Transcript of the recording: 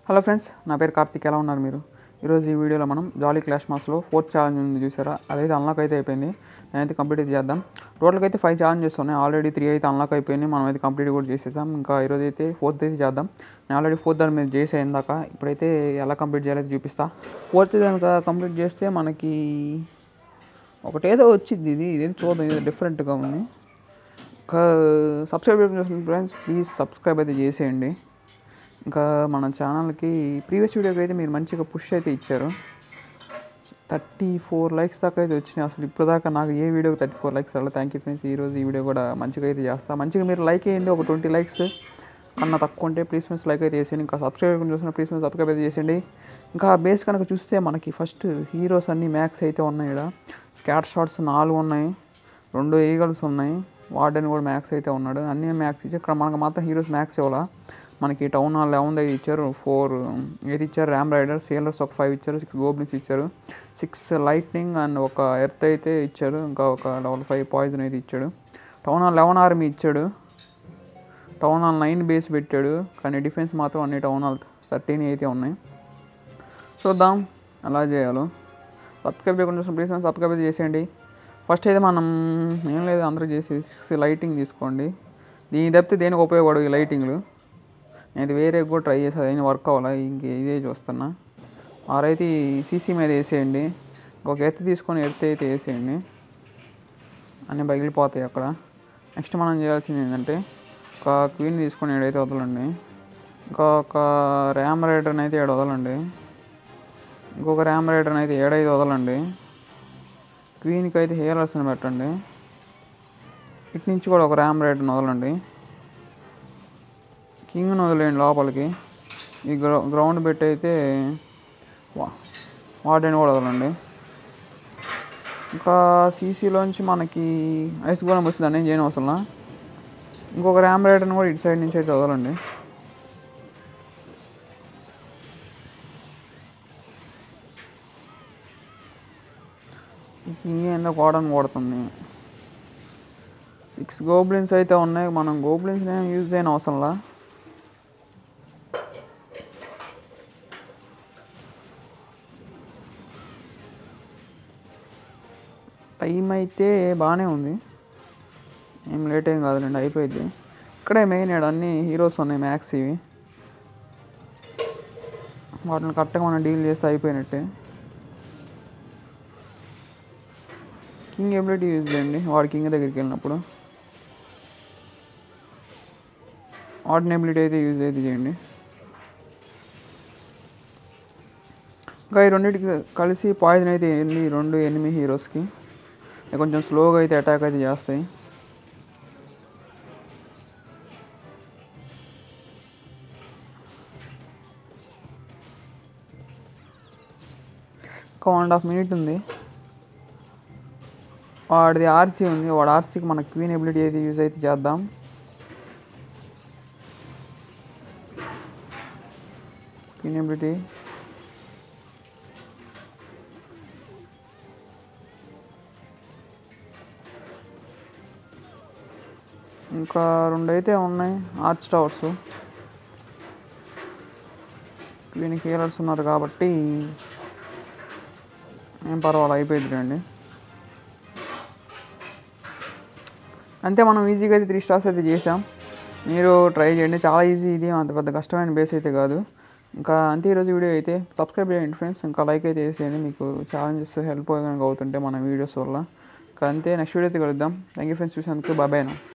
hello friends నా పేరు కార్తిక్ ఎలా ఉన్నారు మీరు ఈరోజు ఈ వీడియోలో మనం జాలీ క్లాష్ మాస్లో ఫోర్త్ ఛాలెంజ్ ఉంది చూసారా అదైతే అన్లాక్ అయితే అయిపోయింది నేనైతే కంప్లీట్ అయితే చేద్దాం టోటల్గా అయితే ఫైవ్ ఛాలెంజెస్ ఉన్నాయి ఆల్రెడీ త్రీ అయితే అన్లాక్ అయిపోయినాయి మనం అయితే కంప్లీట్ కూడా చేసేసాం ఇంకా ఈరోజు అయితే ఫోర్త్ అయితే చేద్దాం నేను ఆల్రెడీ ఫోర్త్ దాని మీద చేసే ఇందాక ఇప్పుడైతే ఎలా కంప్లీట్ చేయాలో చూపిస్తా ఫోర్త్ కనుక కంప్లీట్ చేస్తే మనకి ఒకటేదో వచ్చింది ఇది ఇదేదో చూద్దాం ఇది డిఫరెంట్గా ఉంది ఇంకా సబ్స్క్రైబ్ చేసిన ఫ్రెండ్స్ ప్లీజ్ సబ్స్క్రైబ్ అయితే చేసేయండి ఇంకా మన ఛానల్కి ప్రీవియస్ వీడియోకి అయితే మీరు మంచిగా పుష్ అయితే ఇచ్చారు థర్టీ ఫోర్ లైక్స్ దాకా అయితే వచ్చినాయి అసలు ఇప్పుడు దాకా నాకు ఏ వీడియోకి థర్టీ ఫోర్ లైక్స్ అలా థ్యాంక్ యూ ఫ్రెండ్స్ ఈరోజు ఈ వీడియో కూడా మంచిగా అయితే చేస్తా మంచిగా మీరు లైక్ చేయండి ఒక ట్వంటీ లైక్స్ కన్నా తక్కువ ఉంటే ప్లీజ్ ఫ్రెండ్స్ లైక్ అయితే చేసేయండి ఇంకా సబ్స్క్రైబ్ చూసిన ప్లీజ్ ఫ్రెండ్స్ సబ్స్క్రైబ్ అయితే చేసేయండి ఇంకా బేస్ కనుక చూస్తే మనకి ఫస్ట్ హీరోస్ అన్ని మ్యాక్స్ అయితే ఉన్నాయి ఇక్కడ స్కాట్ షాట్స్ నాలుగు ఉన్నాయి రెండు ఈగల్స్ ఉన్నాయి వార్డెన్ కూడా మ్యాక్స్ అయితే ఉన్నాడు అన్ని మ్యాక్స్ ఇచ్చి ఇక్కడ మనకు మాత్రం హీరోస్ మ్యాక్స్ ఇవ్వాలా మనకి టౌన్ హాల్ లెవెన్ అయితే ఇచ్చారు ఫోర్ ఏది ఇచ్చారు ర్యామ్ రైడర్ సేలర్స్ ఒక ఫైవ్ ఇచ్చారు సిక్స్ గోబ్లిన్స్ ఇచ్చారు సిక్స్ లైట్నింగ్ అండ్ ఒక ఎర్త్ అయితే ఇచ్చాడు ఇంకా ఒక లెవెల్ ఫైవ్ పాయిజన్ అయితే ఇచ్చాడు టౌన్ హాల్ లెవెన్ ఆర్మీ ఇచ్చాడు టౌన్ హాల్ నైన్ బేస్ పెట్టాడు కానీ డిఫెన్స్ మాత్రం అన్ని టౌన్ హాల్ థర్టీన్ అయితే ఉన్నాయి చూద్దాం ఎలా చేయాలో సబ్స్క్రైబ్ చేయకుండా ప్లీజ్ సబ్స్క్రైబ్ అయితే చేసేయండి ఫస్ట్ అయితే మనం ఏం లేదు అందరూ చేసి లైటింగ్ తీసుకోండి దీని తప్పితే దేనికి ఉపయోగపడవు ఈ లైటింగ్లు నేను వేరే కూడా ట్రై చేసి అదైనా వర్క్ అవ్వాలా ఇంక ఇదే చూస్తున్నా ఆరైతే సీసీ మీద వేసేయండి ఒక ఎత్తు తీసుకొని ఎత్తు అయితే వేసేయండి అన్నీ పగిలిపోతాయి అక్కడ నెక్స్ట్ మనం చేయాల్సింది ఏంటంటే ఒక క్వీన్ తీసుకొని ఏడైతే వదలండి ఇంకా ఒక ర్యామ్ రైడర్ని అయితే ఏడు వదలండి ఇంకొక ర్యామ్ రైడర్ని అయితే ఏడైతే వదలండి క్వీన్కి అయితే హేలర్స్ని పెట్టండి ఇటు నుంచి కూడా ఒక ర్యామ్ రైడర్ని వదలండి కింగ్ని వదిలేయండి లోపలికి ఈ గ్రౌ గ్రౌండ్ పెట్టి అయితే వాటిని కూడా వదలండి ఇంకా సీసీలోంచి మనకి ఐస్ గోళం వస్తుంది అని చేయని అవసరం ఇంకొక ర్యామ్ రైడర్ని కూడా ఇటు సైడ్ నుంచి అయితే వదలండి కింగ్ ఏందో కోడని కొడుతుంది సిక్స్ గోబ్లిన్స్ అయితే ఉన్నాయి మనం గోబ్లిన్స్ ఏం యూజ్ చేయని అవసరంలా టైం అయితే బాగానే ఉంది ఏం లేట్ ఏం కాదులేండి అయిపోయింది ఇక్కడే మెయిన్ ఇక్కడ అన్ని హీరోస్ ఉన్నాయి మ్యాక్స్ ఇవి వాటిని కరెక్ట్గా మనం డీల్ చేస్తే అయిపోయినట్టే కింగ్ ఎబిలిటీ యూజ్ చేయండి వాడు కింగ్ దగ్గరికి వెళ్ళినప్పుడు వాడిని ఎబిలిటీ అయితే యూజ్ అయితే చేయండి ఇంకా ఈ రెండింటికి కలిసి పాయిజన్ అయితే వెళ్ళి రెండు ఎనిమిది హీరోస్కి కొంచెం స్లోగా అయితే అటాక్ అయితే చేస్తాయి ఒక వన్ అండ్ హాఫ్ మినిట్ ఉంది వాడిది ఆర్సీ ఉంది వాడు ఆర్సీకి మన క్వీన్ ఎబిలిటీ అయితే యూజ్ అయితే చేద్దాం క్వీన్ ఎబిలిటీ ఇంకా రెండు అయితే ఉన్నాయి ఆర్చ్ టవర్స్ క్వీన్ హీలర్స్ ఉన్నారు కాబట్టి ఏం పర్వాలేదు అయిపోయింది రండి అంతే మనం ఈజీగా అయితే త్రీ స్టార్స్ అయితే చేసాం మీరు ట్రై చేయండి చాలా ఈజీ ఇది అంత పెద్ద కష్టమైన బేస్ అయితే కాదు ఇంకా అంతే ఈరోజు వీడియో అయితే సబ్స్క్రైబ్ చేయండి ఫ్రెండ్స్ ఇంకా లైక్ అయితే చేసేయండి మీకు ఛాలెంజెస్ హెల్ప్ కనుక అవుతుంటే మన వీడియోస్ వల్ల ఇంకా అంతే నెక్స్ట్ వీడియో అయితే కలుద్దాం థ్యాంక్ యూ ఫ్రెండ్స్ చూసినందుకు బాబాయ్ నా